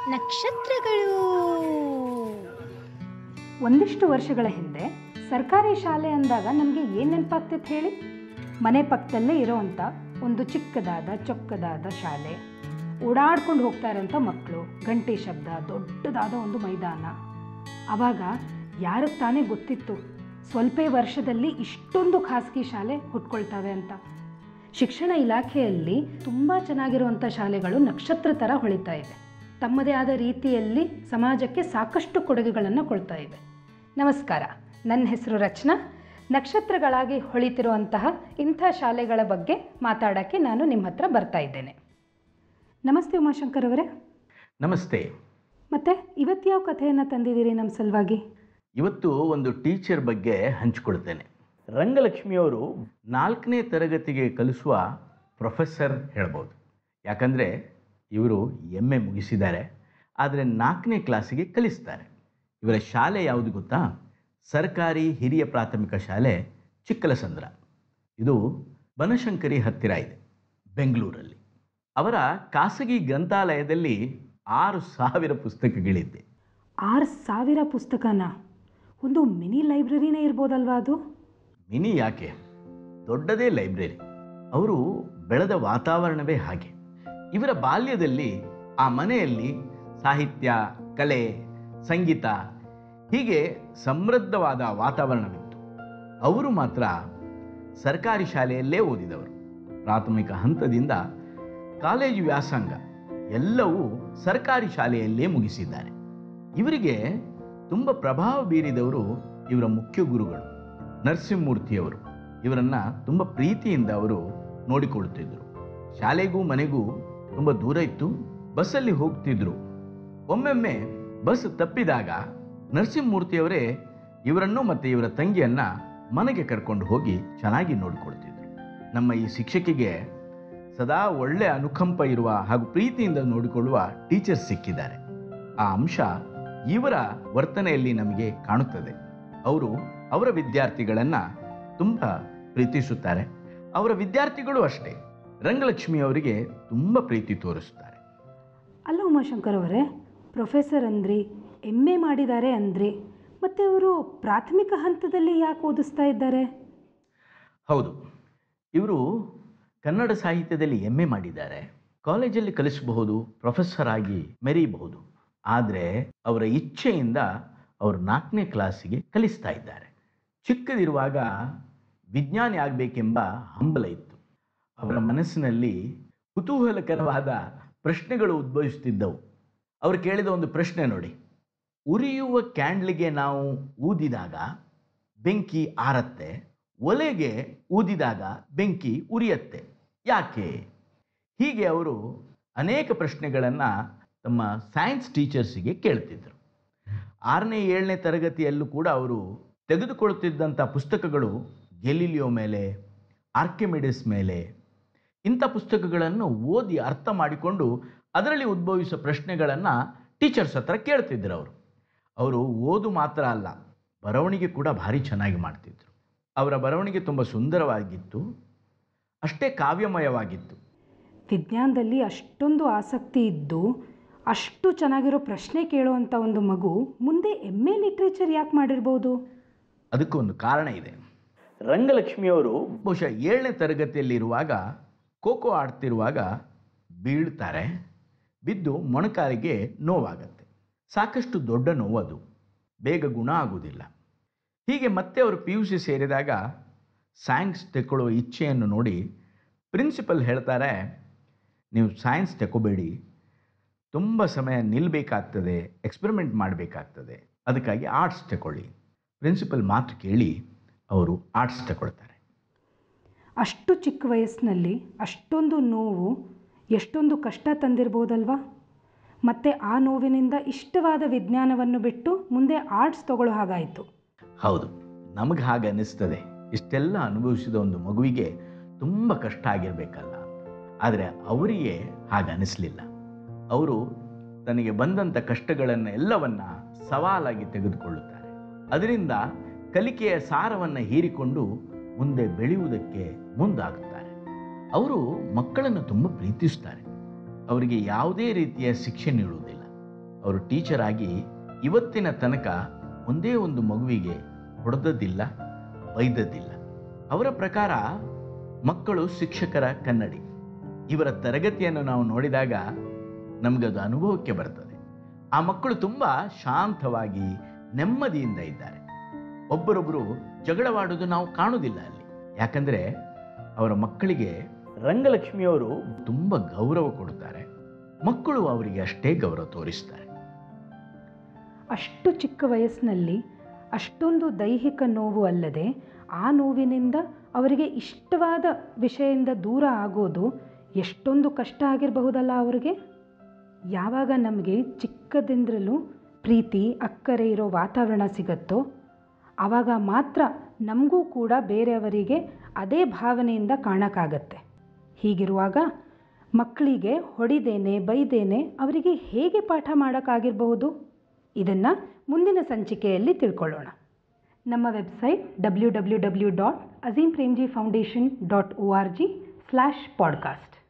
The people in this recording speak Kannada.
ನಕ್ಷತ್ರಗಳು ಒಂದಿಷ್ಟು ವರ್ಷಗಳ ಹಿಂದೆ ಸರ್ಕಾರಿ ಶಾಲೆ ಅಂದಾಗ ನಮಗೆ ಏನು ನೆನಪಾಗ್ತಿತ್ತು ಹೇಳಿ ಮನೆ ಪಕ್ಕದಲ್ಲೇ ಇರೋವಂಥ ಒಂದು ಚಿಕ್ಕದಾದ ಚೊಕ್ಕದಾದ ಶಾಲೆ ಓಡಾಡ್ಕೊಂಡು ಹೋಗ್ತಾ ಇರೋಂಥ ಮಕ್ಕಳು ಗಂಟೆ ಶಬ್ದ ದೊಡ್ಡದಾದ ಒಂದು ಮೈದಾನ ಆವಾಗ ಯಾರಿಗೆ ತಾನೇ ಗೊತ್ತಿತ್ತು ಸ್ವಲ್ಪ ವರ್ಷದಲ್ಲಿ ಇಷ್ಟೊಂದು ಖಾಸಗಿ ಶಾಲೆ ಹುಟ್ಕೊಳ್ತವೆ ಅಂತ ಶಿಕ್ಷಣ ಇಲಾಖೆಯಲ್ಲಿ ತುಂಬ ಚೆನ್ನಾಗಿರುವಂಥ ಶಾಲೆಗಳು ನಕ್ಷತ್ರ ಥರ ಹೊಳಿತಾ ಇವೆ ತಮ್ಮದೇ ಆದ ರೀತಿಯಲ್ಲಿ ಸಮಾಜಕ್ಕೆ ಸಾಕಷ್ಟು ಕೊಡುಗೆಗಳನ್ನು ಕೊಡ್ತಾ ಇವೆ ನಮಸ್ಕಾರ ನನ್ನ ಹೆಸರು ರಚನಾ ನಕ್ಷತ್ರಗಳಾಗಿ ಹೊಳಿತಿರುವಂತಹ ಇಂಥ ಶಾಲೆಗಳ ಬಗ್ಗೆ ಮಾತಾಡೋಕ್ಕೆ ನಾನು ನಿಮ್ಮ ಹತ್ರ ಬರ್ತಾ ಇದ್ದೇನೆ ನಮಸ್ತೆ ಉಮಾಶಂಕರ್ ಅವರೇ ನಮಸ್ತೆ ಮತ್ತೆ ಇವತ್ತು ಯಾವ ಕಥೆಯನ್ನು ತಂದಿದ್ದೀರಿ ನಮ್ಮ ಸಲುವಾಗಿ ಇವತ್ತು ಒಂದು ಟೀಚರ್ ಬಗ್ಗೆ ಹಂಚಿಕೊಳ್ತೇನೆ ರಂಗಲಕ್ಷ್ಮಿಯವರು ನಾಲ್ಕನೇ ತರಗತಿಗೆ ಕಲಿಸುವ ಪ್ರೊಫೆಸರ್ ಹೇಳ್ಬೋದು ಯಾಕಂದರೆ ಇವರು ಎಮ್ ಎ ಮುಗಿಸಿದ್ದಾರೆ ಆದರೆ ನಾಲ್ಕನೇ ಕ್ಲಾಸಿಗೆ ಕಲಿಸ್ತಾರೆ ಇವರ ಶಾಲೆ ಯಾವುದು ಗೊತ್ತಾ ಸರ್ಕಾರಿ ಹಿರಿಯ ಪ್ರಾಥಮಿಕ ಶಾಲೆ ಚಿಕ್ಕಲಸಂದ್ರ ಇದು ಬನಶಂಕರಿ ಹತ್ತಿರ ಇದೆ ಬೆಂಗಳೂರಲ್ಲಿ ಅವರ ಖಾಸಗಿ ಗ್ರಂಥಾಲಯದಲ್ಲಿ ಆರು ಸಾವಿರ ಪುಸ್ತಕಗಳಿದೆ ಆರು ಸಾವಿರ ಪುಸ್ತಕನ ಒಂದು ಮಿನಿ ಲೈಬ್ರರಿನೇ ಇರ್ಬೋದಲ್ವಾ ಅದು ಮಿನಿ ಯಾಕೆ ದೊಡ್ಡದೇ ಲೈಬ್ರರಿ ಅವರು ಬೆಳೆದ ವಾತಾವರಣವೇ ಹಾಗೆ ಇವರ ಬಾಲ್ಯದಲ್ಲಿ ಆ ಮನೆಯಲ್ಲಿ ಸಾಹಿತ್ಯ ಕಲೆ ಸಂಗೀತ ಹೀಗೆ ಸಮೃದ್ಧವಾದ ವಾತಾವರಣವಿತ್ತು ಅವರು ಮಾತ್ರ ಸರ್ಕಾರಿ ಶಾಲೆಯಲ್ಲೇ ಓದಿದವರು ಪ್ರಾಥಮಿಕ ಹಂತದಿಂದ ಕಾಲೇಜು ವ್ಯಾಸಂಗ ಎಲ್ಲವೂ ಸರ್ಕಾರಿ ಶಾಲೆಯಲ್ಲೇ ಮುಗಿಸಿದ್ದಾರೆ ಇವರಿಗೆ ತುಂಬ ಪ್ರಭಾವ ಬೀರಿದವರು ಇವರ ಮುಖ್ಯ ಗುರುಗಳು ನರಸಿಂಹಮೂರ್ತಿಯವರು ಇವರನ್ನು ತುಂಬ ಪ್ರೀತಿಯಿಂದ ಅವರು ನೋಡಿಕೊಳ್ಳುತ್ತಿದ್ದರು ಶಾಲೆಗೂ ಮನೆಗೂ ತುಂಬ ದೂರ ಇತ್ತು ಬಸ್ಸಲ್ಲಿ ಹೋಗ್ತಿದ್ರು ಒಮ್ಮೊಮ್ಮೆ ಬಸ್ ತಪ್ಪಿದಾಗ ನರಸಿಂಹಮೂರ್ತಿಯವರೇ ಇವರನ್ನು ಮತ್ತು ಇವರ ತಂಗಿಯನ್ನ ಮನೆಗೆ ಕರ್ಕೊಂಡು ಹೋಗಿ ಚೆನ್ನಾಗಿ ನೋಡಿಕೊಳ್ತಿದ್ರು ನಮ್ಮ ಈ ಶಿಕ್ಷಕಿಗೆ ಸದಾ ಒಳ್ಳೆ ಅನುಕಂಪ ಇರುವ ಹಾಗೂ ಪ್ರೀತಿಯಿಂದ ನೋಡಿಕೊಳ್ಳುವ ಟೀಚರ್ಸ್ ಸಿಕ್ಕಿದ್ದಾರೆ ಆ ಅಂಶ ಇವರ ವರ್ತನೆಯಲ್ಲಿ ನಮಗೆ ಕಾಣುತ್ತದೆ ಅವರು ಅವರ ವಿದ್ಯಾರ್ಥಿಗಳನ್ನು ತುಂಬ ಪ್ರೀತಿಸುತ್ತಾರೆ ಅವರ ವಿದ್ಯಾರ್ಥಿಗಳು ಅಷ್ಟೇ ರಂಗಲಕ್ಷ್ಮಿ ಅವರಿಗೆ ತುಂಬ ಪ್ರೀತಿ ತೋರಿಸುತ್ತಾರೆ ಅಲ್ಲ ಉಮಾಶಂಕರ್ ಅವರೇ ಪ್ರೊಫೆಸರ್ ಅಂದ್ರಿ ಎಮ್ ಎ ಮಾಡಿದ್ದಾರೆ ಅಂದ್ರಿ ಮತ್ತು ಅವರು ಪ್ರಾಥಮಿಕ ಹಂತದಲ್ಲಿ ಯಾಕೆ ಓದಿಸ್ತಾ ಇದ್ದಾರೆ ಹೌದು ಇವರು ಕನ್ನಡ ಸಾಹಿತ್ಯದಲ್ಲಿ ಎಮ್ ಎ ಮಾಡಿದ್ದಾರೆ ಕಾಲೇಜಲ್ಲಿ ಕಲಿಸಬಹುದು ಪ್ರೊಫೆಸರ್ ಆಗಿ ಮೆರೀಬಹುದು ಆದರೆ ಅವರ ಇಚ್ಛೆಯಿಂದ ಅವರು ನಾಲ್ಕನೇ ಕ್ಲಾಸಿಗೆ ಕಲಿಸ್ತಾ ಇದ್ದಾರೆ ಚಿಕ್ಕದಿರುವಾಗ ವಿಜ್ಞಾನಿ ಆಗಬೇಕೆಂಬ ಹಂಬಲ ಇತ್ತು ಅವರ ಮನಸ್ಸಿನಲ್ಲಿ ಕುತೂಹಲಕರವಾದ ಪ್ರಶ್ನೆಗಳು ಉದ್ಭವಿಸುತ್ತಿದ್ದವು ಅವರು ಕೇಳಿದ ಒಂದು ಪ್ರಶ್ನೆ ನೋಡಿ ಉರಿಯುವ ಕ್ಯಾಂಡ್ಲಿಗೆ ನಾವು ಊದಿದಾಗ ಬೆಂಕಿ ಆರತ್ತೆ ಒಲೆಗೆ ಊದಿದಾಗ ಬೆಂಕಿ ಉರಿಯತ್ತೆ ಯಾಕೆ ಹೀಗೆ ಅವರು ಅನೇಕ ಪ್ರಶ್ನೆಗಳನ್ನು ತಮ್ಮ ಸೈನ್ಸ್ ಟೀಚರ್ಸಿಗೆ ಕೇಳ್ತಿದ್ರು ಆರನೇ ಏಳನೇ ತರಗತಿಯಲ್ಲೂ ಕೂಡ ಅವರು ತೆಗೆದುಕೊಳ್ಳುತ್ತಿದ್ದಂಥ ಪುಸ್ತಕಗಳು ಗೆಲಿಲಿಯೋ ಮೇಲೆ ಆರ್ಕಿಮಿಡಿಸ್ ಮೇಲೆ ಇಂಥ ಪುಸ್ತಕಗಳನ್ನು ಓದಿ ಅರ್ಥ ಮಾಡಿಕೊಂಡು ಅದರಲ್ಲಿ ಉದ್ಭವಿಸೋ ಪ್ರಶ್ನೆಗಳನ್ನು ಟೀಚರ್ಸ್ ಹತ್ರ ಕೇಳ್ತಿದ್ರು ಅವರು ಅವರು ಓದು ಮಾತ್ರ ಅಲ್ಲ ಬರವಣಿಗೆ ಕೂಡ ಭಾರಿ ಚೆನ್ನಾಗಿ ಮಾಡ್ತಿದ್ರು ಅವರ ಬರವಣಿಗೆ ತುಂಬ ಸುಂದರವಾಗಿತ್ತು ಅಷ್ಟೇ ಕಾವ್ಯಮಯವಾಗಿತ್ತು ವಿಜ್ಞಾನದಲ್ಲಿ ಅಷ್ಟೊಂದು ಆಸಕ್ತಿ ಇದ್ದು ಅಷ್ಟು ಚೆನ್ನಾಗಿರೋ ಪ್ರಶ್ನೆ ಕೇಳುವಂಥ ಒಂದು ಮಗು ಮುಂದೆ ಎಮ್ ಎ ಲಿಟ್ರೇಚರ್ ಯಾಕೆ ಮಾಡಿರ್ಬೋದು ಅದಕ್ಕೂ ಒಂದು ಕಾರಣ ಇದೆ ರಂಗಲಕ್ಷ್ಮಿಯವರು ಬಹುಶಃ ಏಳನೇ ತರಗತಿಯಲ್ಲಿರುವಾಗ ಖೋಖೋ ಆಡ್ತಿರುವಾಗ ಬೀಳ್ತಾರೆ ಬಿದ್ದು ಮೊಣಕಾಲಿಗೆ ನೋವಾಗತ್ತೆ ಸಾಕಷ್ಟು ದೊಡ್ಡ ನೋವದು ಬೇಗ ಗುಣ ಆಗುವುದಿಲ್ಲ ಹೀಗೆ ಮತ್ತೆ ಅವರು ಪಿ ಯು ಸಿ ಸೇರಿದಾಗ ಸೈನ್ಸ್ ತೆಕ್ಕೊಳ್ಳುವ ಇಚ್ಛೆಯನ್ನು ನೋಡಿ ಪ್ರಿನ್ಸಿಪಲ್ ಹೇಳ್ತಾರೆ ನೀವು ಸೈನ್ಸ್ ತೆಕ್ಕೋಬೇಡಿ ತುಂಬ ಸಮಯ ನಿಲ್ಲಬೇಕಾಗ್ತದೆ ಎಕ್ಸ್ಪೆರಿಮೆಂಟ್ ಮಾಡಬೇಕಾಗ್ತದೆ ಅದಕ್ಕಾಗಿ ಆರ್ಟ್ಸ್ ತಗೊಳ್ಳಿ ಪ್ರಿನ್ಸಿಪಲ್ ಮಾತು ಕೇಳಿ ಅವರು ಆರ್ಟ್ಸ್ ತಗೊಳ್ತಾರೆ ಅಷ್ಟು ಚಿಕ್ಕ ವಯಸ್ಸಿನಲ್ಲಿ ಅಷ್ಟೊಂದು ನೋವು ಎಷ್ಟೊಂದು ಕಷ್ಟ ತಂದಿರ್ಬೋದಲ್ವಾ ಮತ್ತು ಆ ನೋವಿನಿಂದ ಇಷ್ಟವಾದ ವಿಜ್ಞಾನವನ್ನು ಬಿಟ್ಟು ಮುಂದೆ ಆರ್ಟ್ಸ್ ತಗೊಳ್ಳೋ ಹಾಗಾಯಿತು ಹೌದು ನಮಗೆ ಹಾಗೆ ಅನ್ನಿಸ್ತದೆ ಇಷ್ಟೆಲ್ಲ ಅನುಭವಿಸಿದ ಒಂದು ಮಗುವಿಗೆ ತುಂಬ ಕಷ್ಟ ಆಗಿರಬೇಕಲ್ಲ ಆದರೆ ಅವರಿಗೆ ಹಾಗೆ ಅನ್ನಿಸ್ಲಿಲ್ಲ ಅವರು ತನಗೆ ಬಂದಂಥ ಕಷ್ಟಗಳನ್ನು ಎಲ್ಲವನ್ನ ಸವಾಲಾಗಿ ತೆಗೆದುಕೊಳ್ಳುತ್ತಾರೆ ಅದರಿಂದ ಕಲಿಕೆಯ ಸಾರವನ್ನು ಹೀರಿಕೊಂಡು ಮುಂದೆ ಬೆಳೆಯುವುದಕ್ಕೆ ಮುಂದಾಗುತ್ತಾರೆ ಅವರು ಮಕ್ಕಳನ್ನು ತುಂಬ ಪ್ರೀತಿಸುತ್ತಾರೆ ಅವರಿಗೆ ಯಾವುದೇ ರೀತಿಯ ಶಿಕ್ಷೆ ನೀಡುವುದಿಲ್ಲ ಅವರು ಟೀಚರ್ ಆಗಿ ಇವತ್ತಿನ ತನಕ ಒಂದೇ ಒಂದು ಮಗುವಿಗೆ ಹೊಡೆದದ್ದಿಲ್ಲ ಬೈದದ್ದಿಲ್ಲ ಅವರ ಪ್ರಕಾರ ಮಕ್ಕಳು ಶಿಕ್ಷಕರ ಕನ್ನಡಿ ಇವರ ತರಗತಿಯನ್ನು ನಾವು ನೋಡಿದಾಗ ನಮಗದು ಅನುಭವಕ್ಕೆ ಬರ್ತದೆ ಆ ಮಕ್ಕಳು ತುಂಬ ಶಾಂತವಾಗಿ ನೆಮ್ಮದಿಯಿಂದ ಇದ್ದಾರೆ ಒಬ್ಬರೊಬ್ಬರು ಜಗಳವಾಡೋದು ನಾವು ಕಾಣುವುದಿಲ್ಲ ಅಲ್ಲಿ ಯಾಕಂದರೆ ಅವರ ಮಕ್ಕಳಿಗೆ ರಂಗಲಕ್ಷ್ಮಿಯವರು ತುಂಬ ಗೌರವ ಕೊಡುತ್ತಾರೆ ಮಕ್ಕಳು ಅವರಿಗೆ ಅಷ್ಟೇ ಗೌರವ ತೋರಿಸ್ತಾರೆ ಅಷ್ಟು ಚಿಕ್ಕ ವಯಸ್ಸಿನಲ್ಲಿ ಅಷ್ಟೊಂದು ದೈಹಿಕ ನೋವು ಅಲ್ಲದೆ ಆ ನೋವಿನಿಂದ ಅವರಿಗೆ ಇಷ್ಟವಾದ ವಿಷಯದಿಂದ ದೂರ ಆಗೋದು ಎಷ್ಟೊಂದು ಕಷ್ಟ ಆಗಿರಬಹುದಲ್ಲ ಅವರಿಗೆ ಯಾವಾಗ ನಮಗೆ ಚಿಕ್ಕದಿಂದಲೂ ಪ್ರೀತಿ ಅಕ್ಕರೆ ಇರೋ ವಾತಾವರಣ ಸಿಗುತ್ತೋ ಆವಾಗ ಮಾತ್ರ ನಮಗೂ ಕೂಡ ಬೇರೆಯವರಿಗೆ ಅದೇ ಭಾವನೆಯಿಂದ ಕಾಣಕ್ಕಾಗತ್ತೆ ಹೀಗಿರುವಾಗ ಮಕ್ಕಳಿಗೆ ಹೊಡಿದೇನೆ ಬೈದೇನೆ ಅವರಿಗೆ ಹೇಗೆ ಪಾಠ ಮಾಡೋಕ್ಕಾಗಿರಬಹುದು ಇದನ್ನು ಮುಂದಿನ ಸಂಚಿಕೆಯಲ್ಲಿ ತಿಳ್ಕೊಳ್ಳೋಣ ನಮ್ಮ website W W W dot Azim Premji foundation dot O R G slash podcast